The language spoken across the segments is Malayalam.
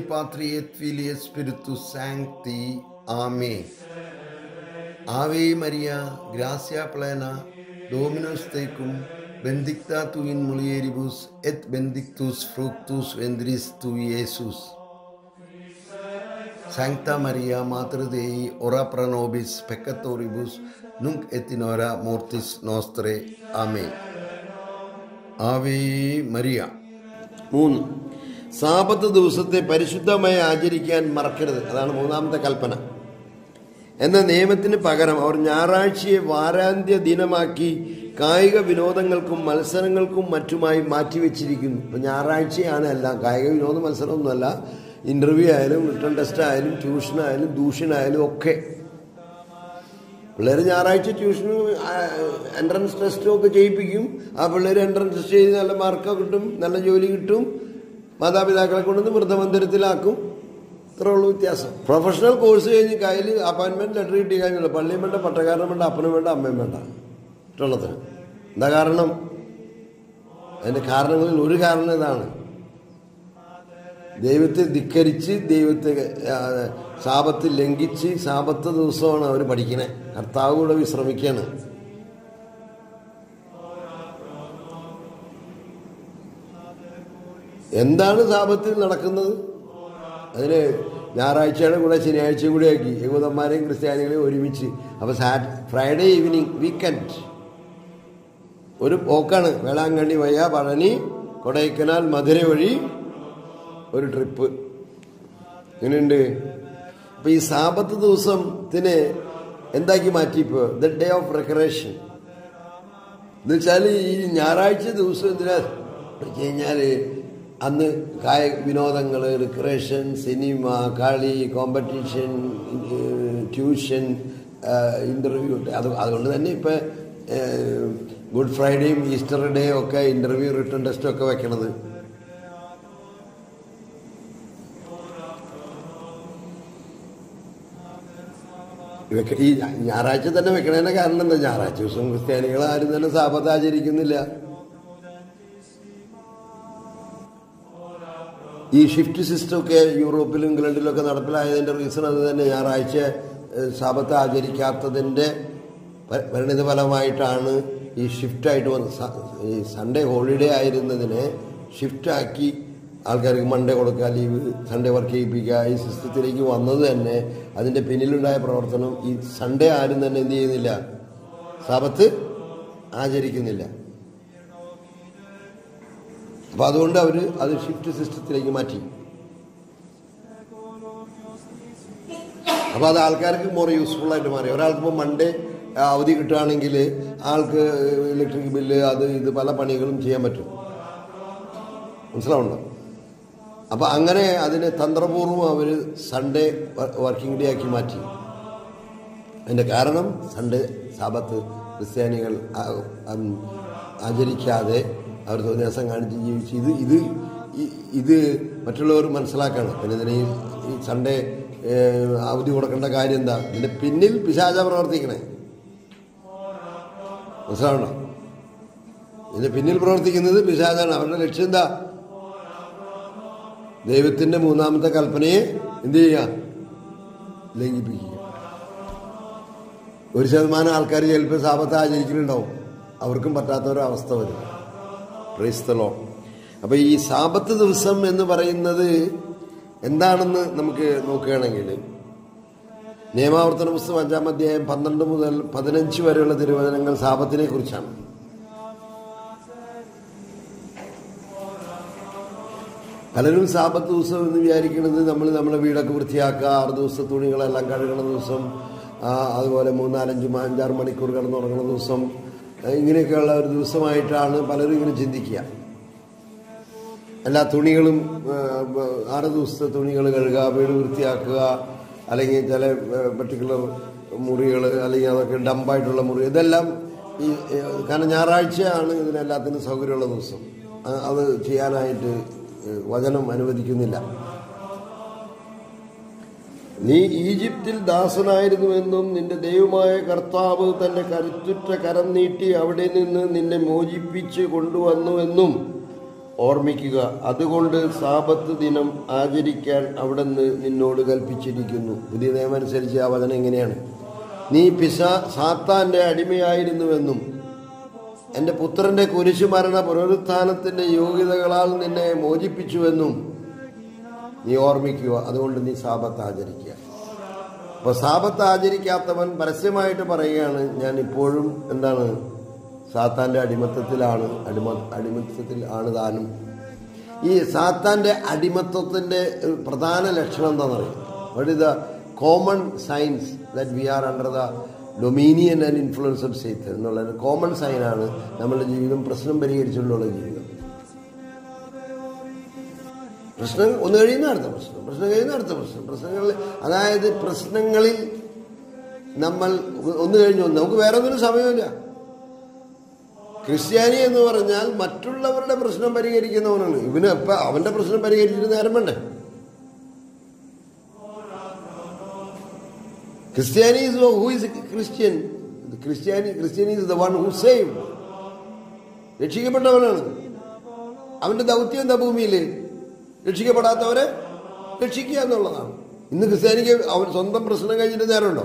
Patri et Filii et Spiritus Sancti. Amen. Ave Maria, gracia plena, Dominus tecum, benedicta tu in mulieribus et benedictus fructus ventris tui, Iesus. Sancta Maria, Mater Dei, ora pro nobis peccatoribus, nunc et in hora mortis nostre. Amen. ആവേ മരിയ മൂന്ന് സാപത്ത് ദിവസത്തെ പരിശുദ്ധമായി ആചരിക്കാൻ മറക്കരുത് അതാണ് മൂന്നാമത്തെ കൽപ്പന എന്ന നിയമത്തിന് പകരം അവർ ഞായറാഴ്ചയെ വാരാന്ത്യ ദിനമാക്കി കായിക വിനോദങ്ങൾക്കും മത്സരങ്ങൾക്കും മറ്റുമായി മാറ്റിവെച്ചിരിക്കുന്നു ഇപ്പം ഞായറാഴ്ചയാണ് എല്ലാം കായിക വിനോദ മത്സരമൊന്നുമല്ല ഇൻ്റർവ്യൂ ആയാലും റിട്ടേൺ ടെസ്റ്റ് ആയാലും ട്യൂഷനായാലും ട്യൂഷനായാലും ഒക്കെ പിള്ളേർ ഞായറാഴ്ച ട്യൂഷനും എൻട്രൻസ് ടെസ്റ്റും ഒക്കെ ചെയ്യിപ്പിക്കും ആ പിള്ളേർ എൻട്രൻസ് ടെസ്റ്റ് ചെയ്ത് നല്ല മാർക്ക് കിട്ടും നല്ല ജോലി കിട്ടും മാതാപിതാക്കളെ കൊണ്ടുവന്ന് വൃദ്ധമന്ദിരത്തിലാക്കും ഇത്രേ ഉള്ളൂ വ്യത്യാസം പ്രൊഫഷണൽ കോഴ്സ് കഴിഞ്ഞ് കയ്യിൽ അപ്പോയിൻമെന്റ് ലെറ്റർ കിട്ടി കഴിഞ്ഞുള്ളൂ പള്ളിയും വേണ്ട പട്ടക്കാരനും വേണ്ട അപ്പനും വേണ്ട അമ്മയും വേണ്ട ഇട്ടുള്ളതിന് എന്താ കാരണം അതിന്റെ കാരണങ്ങളിൽ ഒരു കാരണം ഇതാണ് ദൈവത്തെ ധിക്കരിച്ച് ദൈവത്തെ ആ, ശാപത്ത് ലംഘിച്ച് ശാപത്ത് ദിവസമാണ് അവർ പഠിക്കണേ കർത്താവ് കൂടെ വിശ്രമിക്കാണ് എന്താണ് ശാപത്തിൽ നടക്കുന്നത് അതിന് ഞായറാഴ്ചയുടെ കൂടെ ശനിയാഴ്ചയും കൂടെ ആക്കി യഹൂദന്മാരെയും ക്രിസ്ത്യാനികളെയും ഒരുമിച്ച് അപ്പൊ സാറ്റ് ഫ്രൈഡേ ഈവനിങ് വീക്കെൻഡ് ഒരു പോക്കാണ് വേളാങ്കണ്ണി വയ്യ പഴനി കൊടൈക്കനാൽ മധുര വഴി ഒരു ട്രിപ്പ് ഇങ്ങനെയുണ്ട് അപ്പൊ ഈ സാപത്ത് ദിവസത്തിന് എന്താക്കി മാറ്റി ഇപ്പോ ദ ഡേ ഓഫ് റെക്കറേഷൻ എന്ന് വെച്ചാൽ ഈ ഞായറാഴ്ച ദിവസം എന്തിനാ വെച്ച് കഴിഞ്ഞാല് അന്ന് കായ വിനോദങ്ങൾ റിക്രേഷൻ സിനിമ കളി കോമ്പറ്റീഷൻ ട്യൂഷൻ ഇന്റർവ്യൂ അത് അതുകൊണ്ട് തന്നെ ഇപ്പൊ ഗുഡ് ഫ്രൈഡേയും ഈസ്റ്റർ ഡേയും ഒക്കെ ഇന്റർവ്യൂ റിട്ടേൺ ടെസ്റ്റും ഒക്കെ വെക്കണത് വെക്ക- ഈ ഞായറാഴ്ച തന്നെ വെക്കണതിന്റെ കാരണം എന്താ ഞായറാഴ്ച ദിവസം ക്രിസ്ത്യാനികൾ ആരും തന്നെ സാപത്ത് ആചരിക്കുന്നില്ല ഈ ഷിഫ്റ്റ് സിസ്റ്റം ഒക്കെ യൂറോപ്പിലും ഇംഗ്ലണ്ടിലും ഒക്കെ നടപ്പിലായതിന്റെ റീസൺ അത് തന്നെ ഞായറാഴ്ച ഏഹ്, സാപത്ത് ആചരിക്കാത്തതിന്റെ പ- പരിണിത ഫലമായിട്ടാണ് ഈ ഷിഫ്റ്റായിട്ട് വന്ന് സ- ഈ സൺഡേ ഹോളിഡേ ആയിരുന്നതിനെ ഷിഫ്റ്റാക്കി ആൾക്കാർക്ക് മൺഡേ കൊടുക്കുക ലീവ് സൺഡേ വർക്ക് ചെയ്യിപ്പിക്കുക ഈ സിസ്റ്റത്തിലേക്ക് വന്നത് തന്നെ അതിന്റെ പിന്നിലുണ്ടായ പ്രവർത്തനം ഈ സൺഡേ ആരും തന്നെ എന്ത് ചെയ്യുന്നില്ല സാപത്ത് ആചരിക്കുന്നില്ല അപ്പൊ അതുകൊണ്ട് അവര് അത് ഷിഫ്റ്റ് സിസ്റ്റത്തിലേക്ക് മാറ്റി അപ്പൊ അത് ആൾക്കാർക്ക് മോർ യൂസ്ഫുൾ ആയിട്ട് മാറി ഒരാൾക്ക് ഇപ്പോൾ മൺഡേ അവധി കിട്ടുകയാണെങ്കിൽ ആൾക്ക് ഇലക്ട്രിക് ബില്ല് അത് ഇത് പല പണികളും ചെയ്യാൻ പറ്റും മനസ്സിലാവുണ്ടോ അപ്പൊ അങ്ങനെ അതിനെ തന്ത്രപൂർവ്വം അവര് സൺഡേ വർക്കിംഗ് ഡേ ആക്കി മാറ്റി അതിന്റെ കാരണം സൺഡേ സാബത്ത് ക്രിസ്ത്യാനികൾ ആ- ഉം ആചരിക്കാതെ അവർ തോന്നിയ ദിവസം കാണിച്ച് ജീവിച്ച് ഇത് ഇത് ഇ- ഇത് മറ്റുള്ളവർ മനസ്സിലാക്കണം പിന്നെ ഇതിന് ഈ ഈ സൺഡേ ഏഹ്, അവധി കൊടുക്കേണ്ട കാര്യം എന്താ ഇതിന്റെ പിന്നിൽ പിശാച പ്രവർത്തിക്കണേ മനസ്സിലാവണോ ഇതിന്റെ പിന്നിൽ പ്രവർത്തിക്കുന്നത് പിശാചാണ് അവരുടെ ലക്ഷ്യം എന്താ ദൈവത്തിന്റെ മൂന്നാമത്തെ കൽപ്പനയെ എന്ത് ചെയ്യുക ലംഘിപ്പിക്കുക ഒരു ശതമാനം ആൾക്കാർ ചിലപ്പോൾ സാപത്ത് ആചരിക്കുന്നുണ്ടാവും അവർക്കും പറ്റാത്ത ഒരു അവസ്ഥ വരും ക്രൈസ്തലോ അപ്പൊ ഈ സാപത്ത് ദിവസം എന്ന് പറയുന്നത് എന്താണെന്ന് നമുക്ക് നോക്കുകയാണെങ്കിൽ നിയമാവർത്തന പുസ്തകം അഞ്ചാം അധ്യായം പന്ത്രണ്ട് മുതൽ പതിനഞ്ച് വരെയുള്ള തിരുവചനങ്ങൾ സാപത്തിനെ കുറിച്ചാണ് പലരും സാപത്ത് ദിവസം എന്ന് വിചാരിക്കുന്നത് നമ്മൾ നമ്മുടെ വീടൊക്കെ വൃത്തിയാക്കുക ആറ് ദിവസത്തെ തുണികളെല്ലാം കഴുകണ ദിവസം ആ, അതുപോലെ മൂന്നാലഞ്ച് മ- അഞ്ചാറ് മണിക്കൂർ കിടന്നുറങ്ങുന്ന ദിവസം ആ, ഇങ്ങനെയൊക്കെയുള്ള ഒരു ദിവസമായിട്ടാണ് പലരും ഇങ്ങനെ ചിന്തിക്കുക എല്ലാ തുണികളും ആ, ബ- ആറ് ദിവസത്തെ തുണികൾ കഴുകുക വീട് വൃത്തിയാക്കുക അല്ലെങ്കിൽ ചില പർട്ടിക്കുലർ മുറികൾ അല്ലെങ്കിൽ അതൊക്കെ ഡമ്പായിട്ടുള്ള മുറി ഇതെല്ലാം ഈ ഏ, കാരണം ഞായറാഴ്ചയാണ് ഇതിനെല്ലാത്തിനും സൗകര്യമുള്ള ദിവസം ആ, അത് ചെയ്യാനായിട്ട് ഏ, വചനം അനുവദിക്കുന്നില്ല നീ ഈജിപ്തിൽ ദാസനായിരുന്നുവെന്നും നിന്റെ ദൈവമായ കർത്താവ് തന്റെ കരുത്തുറ്റ കരം നീട്ടി അവിടെ നിന്ന് നിന്നെ മോചിപ്പിച്ച് കൊണ്ടുവന്നുവെന്നും ഓർമ്മിക്കുക അതുകൊണ്ട് സാപത്ത് ദിനം ആചരിക്കാൻ അവിടുന്ന് നിന്നോട് കൽപ്പിച്ചിരിക്കുന്നു പുതിയ നിയമം അനുസരിച്ച് ആ വചനം എങ്ങനെയാണ് നീ പിസ സാത്താന്റെ അടിമയായിരുന്നുവെന്നും എൻ്റെ പുത്രന്റെ കുരിശുമരണ പുനരുത്ഥാനത്തിന്റെ യോഗ്യതകളാൽ നിന്നെ മോചിപ്പിച്ചുവെന്നും നീ ഓർമ്മിക്കുക അതുകൊണ്ട് നീ സാപത്ത് ആചരിക്കുക അപ്പോൾ സാപത്ത് ആചരിക്കാത്തവൻ പരസ്യമായിട്ട് പറയുകയാണ് ഞാൻ ഇപ്പോഴും എന്താണ് സാത്താന്റെ അടിമത്തത്തിലാണ് അടിമ അടിമത്തത്തിൽ ആണ് താനും ഈ സാത്താന്റെ അടിമത്വത്തിന്റെ ഒരു പ്രധാന ലക്ഷണം എന്താണെന്നറിയാം what is the common science that we are under the dominion and influence of Seth എന്നുള്ള ഒരു കോമൺ സൈനാണ് നമ്മുടെ ജീവിതം പ്രശ്നം പരിഹരിച്ചുകൊണ്ടുള്ള ജീവിതം പ്രശ്നം ഒന്ന് കഴിയുന്ന അടുത്ത പ്രശ്നം പ്രശ്നം കഴിയുന്ന അടുത്ത പ്രശ്നം പ്രശ്നങ്ങളിൽ അതായത് പ്രശ്നങ്ങളിൽ നമ്മൾ ഒന്ന് കഴിഞ്ഞു ഒന്ന് നമുക്ക് വേറെ ഒന്നിനും സമയമില്ല ക്രിസ്ത്യാനി എന്ന് പറഞ്ഞാൽ മറ്റുള്ളവരുടെ പ്രശ്നം പരിഹരിക്കുന്നവനാണ് ഇവന് ഇപ്പൊ അവന്റെ പ്രശ്നം പരിഹരിച്ചിട്ട് നേരം വേണ്ടേ ക്രിസ്ത്യാനി is who is a Christian ക്രിസ്ത്യാനി ക്രിസ്ത്യാനി is the one who saved രക്ഷിക്കപ്പെട്ടവനാണ് അവന്റെ ദൗത്യം എന്താ ഭൂമിയിൽ രക്ഷിക്കപ്പെടാത്തവരെ രക്ഷിക്കുക എന്നുള്ളതാണ് ഇന്ന് ക്രിസ്ത്യാനിക്ക് അവൻ സ്വന്തം പ്രശ്നം കഴിഞ്ഞിട്ട് നേരമുണ്ടോ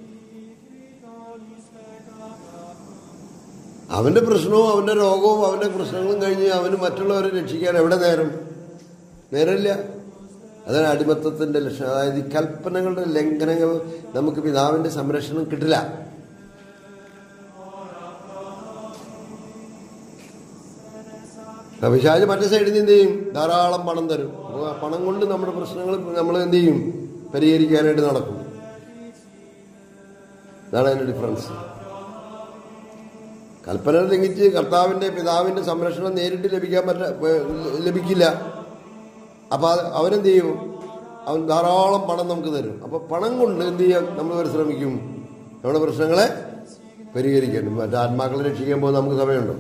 അവന്റെ പ്രശ്നവും അവന്റെ രോഗവും അവന്റെ പ്രശ്നങ്ങളും കഴിഞ്ഞ് അവന് മറ്റുള്ളവരെ രക്ഷിക്കാൻ എവിടെ നേരം നേരമില്ല അതാണ് അടിമത്തത്തിന്റെ ലക്ഷണം അതായത് ഈ കൽപ്പനകളുടെ ലംഘനങ്ങൾ നമുക്ക് പിതാവിന്റെ സംരക്ഷണം കിട്ടില്ല പിശാജ് മറ്റേ സൈഡിൽ നിന്ന് എന്ത് ചെയ്യും ധാരാളം പണം തരും അപ്പോൾ ആ പണം കൊണ്ട് നമ്മുടെ പ്രശ്നങ്ങൾ നമ്മൾ എന്ത് ചെയ്യും പരിഹരിക്കാനായിട്ട് നടക്കും അതാണ് അതിന്റെ ഡിഫറൻസ് കൽപ്പന ലംഘിച്ച് കർത്താവിന്റെ പിതാവിന്റെ സംരക്ഷണം നേരിട്ട് ലഭിക്കാൻ പറ്റ ലഭിക്കില്ല അപ്പൊ അത് അവനെന്ത് ചെയ്യും അവൻ ധാരാളം പണം നമുക്ക് തരും അപ്പൊ പണം കൊണ്ട് എന്ത് ചെയ്യാൻ നമ്മൾ പരിശ്രമിക്കും നമ്മുടെ പ്രശ്നങ്ങളെ പരിഹരിക്കാൻ മറ്റേ ആത്മാക്കളെ രക്ഷിക്കാൻ പോകുന്ന നമുക്ക് സമയമുണ്ടോ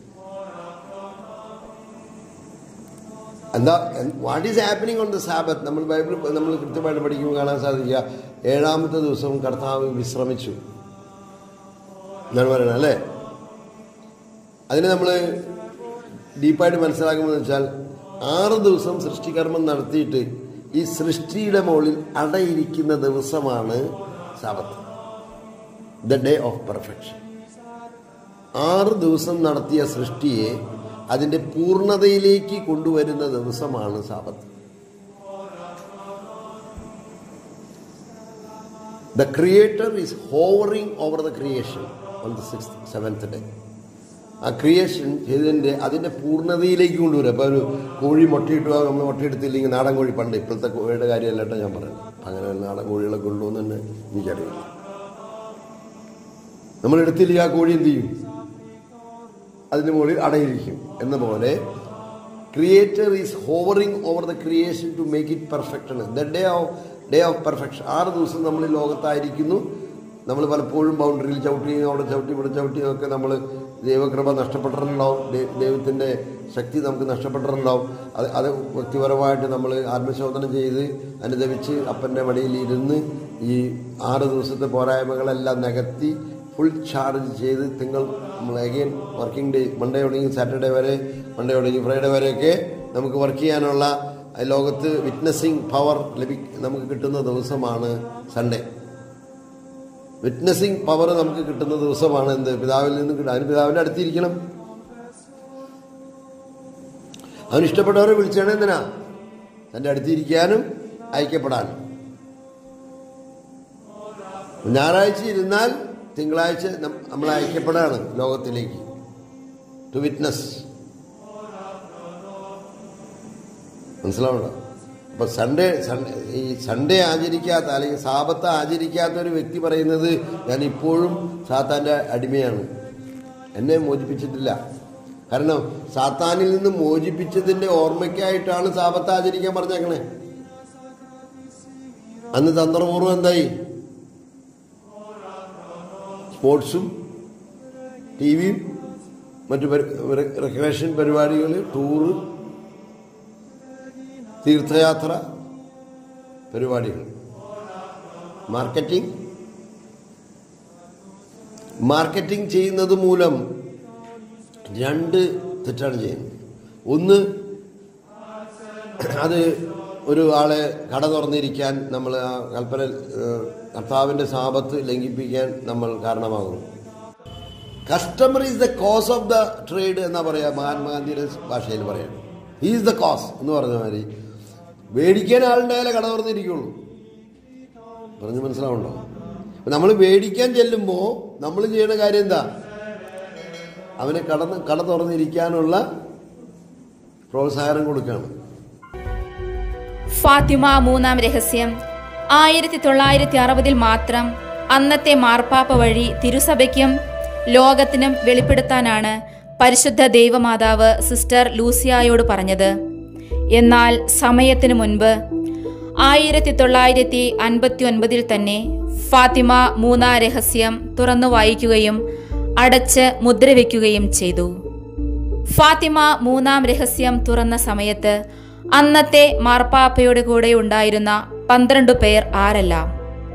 എന്താ what is happening on the sabbath നമ്മൾ ബൈബിൾ നമ്മൾ കൃത്യമായിട്ട് പഠിക്കുമ്പോൾ കാണാൻ സാധിക്കുക ഏഴാമത്തെ ദിവസവും കർത്താവ് വിശ്രമിച്ചു എന്നാണ് പറയുന്നത് അല്ലേ അതിന് നമ്മൾ ഡീപ്പായിട്ട് മനസ്സിലാക്കുമ്പോൾ വെച്ചാൽ ആറ് ദിവസം സൃഷ്ടികർമ്മം നടത്തിയിട്ട് ഈ സൃഷ്ടിയുടെ മുകളിൽ അടയിരിക്കുന്ന ദിവസമാണ് Sabbath the day of perfection ആറ് ദിവസം നടത്തിയ സൃഷ്ടിയെ അതിന്റെ പൂർണ്ണതയിലേക്ക് കൊണ്ടുവരുന്ന ദിവസമാണ് Sabbath the creator is hovering over the creation on the six seventh day ആ ക്രിയേഷൻ ചെയ്തതിൻ്റെ അതിൻ്റെ പൂർണ്ണതയിലേക്ക് കൊണ്ടുവരും അപ്പോൾ ഒരു കോഴി മുട്ടയിട്ട് നമ്മൾ മുട്ടയെടുത്തില്ലെങ്കിൽ നാടൻ കോഴി പണ്ട് ഇപ്പോഴത്തെ കോഴിയുടെ കാര്യമല്ല കേട്ടോ ഞാൻ പറയുന്നത് അങ്ങനെ നാടൻ കോഴികളെ കൊണ്ടുപോകുന്ന തന്നെ എനിക്കറിയില്ല നമ്മൾ എടുത്തില്ലെങ്കിൽ ആ കോഴി എന്ത് ചെയ്യും അതിന് മുകളിൽ അടയിരിക്കും എന്ന പോലെ creator is hovering over the creation to make it perfect ആണ് the day of day of perfection ആറ് ദിവസം നമ്മൾ ഈ ലോകത്തായിരിക്കുന്നു നമ്മൾ പലപ്പോഴും ബൗണ്ടറിയിൽ ചവിട്ടി അവിടെ ചവിട്ടി ഇവിടെ ചവിട്ടി ഒക്കെ നമ്മൾ ദൈവകൃപ നഷ്ടപ്പെട്ടിട്ടുണ്ടാവും ദൈ- ദൈവത്തിൻ്റെ ശക്തി നമുക്ക് നഷ്ടപ്പെട്ടിട്ടുണ്ടാവും അത് അത് വ്യക്തിപരമായിട്ട് നമ്മൾ ആത്മശോധന ചെയ്ത് അനുദവിച്ച് അപ്പൻ്റെ മടിയിൽ ഇരുന്ന് ഈ ആറ് ദിവസത്തെ പോരായ്മകളെല്ലാം നികത്തി ഫുൾ ചാർജ് ചെയ്ത് തിങ്കൾ നമ്മൾ അഗെയിൻ വർക്കിംഗ് ഡേ മൺഡേ തുടങ്ങി സാറ്റർഡേ വരെ മൺഡേ തുടങ്ങി ഫ്രൈഡേ വരെയൊക്കെ നമുക്ക് വർക്ക് ചെയ്യാനുള്ള ആ ലോകത്ത് വിറ്റ്നസിങ് പവർ ലഭി നമുക്ക് കിട്ടുന്ന ദിവസമാണ് സൺഡേ വിറ്റ്നസിങ് പവർ നമുക്ക് കിട്ടുന്ന ദിവസമാണ് എന്ത് പിതാവിൽ നിന്ന് കിട്ടുക അതിന് പിതാവിൻ്റെ അടുത്തിരിക്കണം അവൻ ഇഷ്ടപ്പെട്ടവരെ വിളിച്ചാണ് എന്തിനാ തൻ്റെ അടുത്തിരിക്കാനും അയക്കപ്പെടാനും ഞായറാഴ്ച ഇരുന്നാൽ തിങ്കളാഴ്ച നം- നമ്മൾ അയക്കപ്പെടാണ് ലോകത്തിലേക്ക് ടു വിറ്റ്നസ് മനസ്സിലാവണ്ടോ അപ്പൊ സൺഡേ സൺഡേ ഈ സൺഡേ ആചരിക്കാത്ത അല്ലെങ്കിൽ സാപത്ത് ആചരിക്കാത്ത ഒരു വ്യക്തി പറയുന്നത് ഞാൻ ഇപ്പോഴും സാത്താന്റെ അടിമയാണ് എന്നെ മോചിപ്പിച്ചിട്ടില്ല കാരണം സാത്താനിൽ നിന്ന് മോചിപ്പിച്ചതിന്റെ ഓർമ്മയ്ക്കായിട്ടാണ് സാപത്ത് ആചരിക്കാൻ പറഞ്ഞേക്കണേ അന്ന് തന്ത്രപൂർവ്വം എന്തായി സ്പോർട്സും ടി വിയും മറ്റു റെക്രേഷൻ പരിപാടികൾ ടൂറ് തീർത്ഥയാത്ര പരിപാടികൾ മാർക്കറ്റിംഗ് മാർക്കറ്റിംഗ് ചെയ്യുന്നത് മൂലം രണ്ട് തെറ്റാണ് ചെയ്യുന്നത് ഒന്ന് അത് ഒരു ആളെ കട തുറന്നിരിക്കാൻ നമ്മൾ ആ കൽപ്പന ഏഹ്, കർത്താവിൻ്റെ സാപത്ത് ലംഘിപ്പിക്കാൻ നമ്മൾ കാരണമാകുന്നു customer is the cause of the trade എന്നാ പറയാ മഹാത്മാഗാന്ധിയുടെ ഭാഷയിൽ പറയാം ഈസ് ദ കോസ് എന്ന് പറഞ്ഞ മാതിരി മേടിക്കാൻ ആളുണ്ടായാലേ കട തുറന്നിരിക്കുള്ളൂ പറഞ്ഞ് മനസ്സിലാവുണ്ടോ നമ്മൾ മേടിക്കാൻ ചെല്ലുമ്പോൾ നമ്മൾ ചെയ്യുന്ന കാര്യം എന്താ അവനെ കടന്ന് കട തുറന്നിരിക്കാനുള്ള പ്രോത്സാഹനം കൊടുക്കുകയാണ് ഫാത്തിമ മൂന്നാം രഹസ്യം ആയിരത്തി തൊള്ളായിരത്തി അറുപതിൽ മാത്രം അന്നത്തെ മാർപ്പാപ്പ വഴി തിരുസഭയ്ക്കും ലോകത്തിനും വെളിപ്പെടുത്താനാണ് പരിശുദ്ധ ദൈവമാതാവ് സിസ്റ്റർ ലൂസിയായോട് പറഞ്ഞത് എന്നാൽ സമയത്തിനു മുൻപ് ആയിരത്തി തൊള്ളായിരത്തി അൻപത്തി ഒൻപതിൽ തന്നെ ഫാത്തിമ മൂന്നാം രഹസ്യം തുറന്നു വായിക്കുകയും അടച്ച് മുദ്രവെക്കുകയും ചെയ്തു ഫാത്തിമ മൂന്നാം രഹസ്യം തുറന്ന സമയത്ത് അന്നത്തെ മാർപ്പാപ്പയുടെ കൂടെ ഉണ്ടായിരുന്ന പന്ത്രണ്ട് പേർ ആരെല്ലാം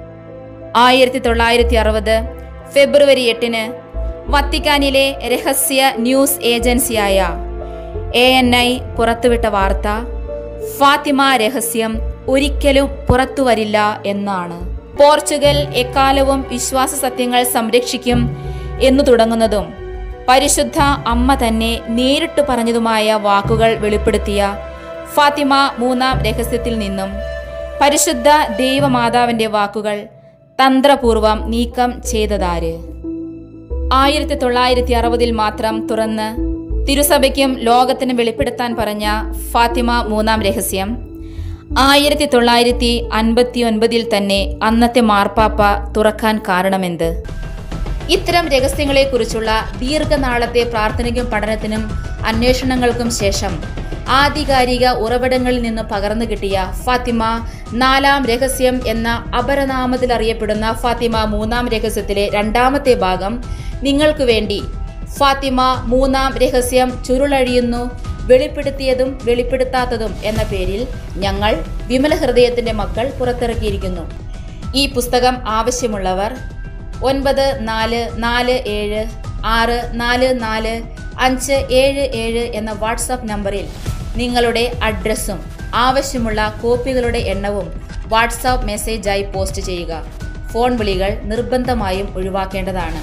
ആയിരത്തി തൊള്ളായിരത്തി അറുപത് ഫെബ്രുവരി എട്ടിന് വത്തിക്കാനിലെ രഹസ്യ ന്യൂസ് ഏജൻസിയായ എ എൻ ഐ പുറത്തുവിട്ട വാർത്ത ഫാത്തിമ രഹസ്യം ഒരിക്കലും പുറത്തുവരില്ല എന്നാണ് പോർച്ചുഗൽ എക്കാലവും വിശ്വാസ സത്യങ്ങൾ സംരക്ഷിക്കും എന്നു തുടങ്ങുന്നതും പരിശുദ്ധ അമ്മ തന്നെ നേരിട്ട് പറഞ്ഞതുമായ വാക്കുകൾ വെളിപ്പെടുത്തിയ ഫാത്തിമ മൂന്നാം രഹസ്യത്തിൽ നിന്നും പരിശുദ്ധ ദൈവമാതാവിന്റെ വാക്കുകൾ തന്ത്രപൂർവം നീക്കം ചെയ്തതാര് ആയിരത്തി തൊള്ളായിരത്തി അറുപതിൽ മാത്രം തുറന്ന് തിരുസഭയ്ക്കും ലോകത്തിനും വെളിപ്പെടുത്താൻ പറഞ്ഞ ഫാത്തിമ മൂന്നാം രഹസ്യം ആയിരത്തി തൊള്ളായിരത്തി അൻപത്തി ഒൻപതിൽ തന്നെ അന്നത്തെ മാർപ്പാപ്പ തുറക്കാൻ കാരണമെന്ത് ഇത്തരം രഹസ്യങ്ങളെക്കുറിച്ചുള്ള ദീർഘനാളത്തെ പ്രാർത്ഥനയ്ക്കും പഠനത്തിനും അന്വേഷണങ്ങൾക്കും ശേഷം ആധികാരിക ഉറവിടങ്ങളിൽ നിന്ന് പകർന്നു കിട്ടിയ ഫാത്തിമ നാലാം രഹസ്യം എന്ന അപരനാമത്തിൽ അറിയപ്പെടുന്ന ഫാത്തിമ മൂന്നാം രഹസ്യത്തിലെ രണ്ടാമത്തെ ഭാഗം നിങ്ങൾക്ക് വേണ്ടി ഫാത്തിമ മൂന്നാം രഹസ്യം ചുരുളഴിയുന്നു വെളിപ്പെടുത്തിയതും വെളിപ്പെടുത്താത്തതും എന്ന പേരിൽ ഞങ്ങൾ വിമല ഹൃദയത്തിന്റെ മക്കൾ പുറത്തിറക്കിയിരിക്കുന്നു ഈ പുസ്തകം ആവശ്യമുള്ളവർ ഒൻപത് നാല് നാല് ഏഴ് ആറ് നാല് നാല് അഞ്ച് ഏഴ് ഏഴ് എന്ന വാട്സാപ്പ് നമ്പറിൽ നിങ്ങളുടെ അഡ്രസ്സും ആവശ്യമുള്ള കോപ്പികളുടെ എണ്ണവും വാട്സാപ്പ് മെസ്സേജായി പോസ്റ്റ് ചെയ്യുക ഫോൺ വിളികൾ നിർബന്ധമായും ഒഴിവാക്കേണ്ടതാണ്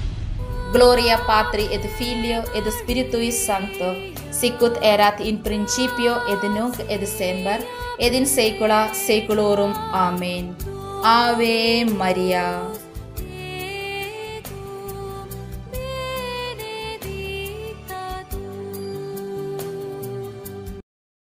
Gloria Patri et Filio et Spirituis Sancto, sicut erat in principio et nunc et semper et in saecula saeculorum. Amen. Ave Maria.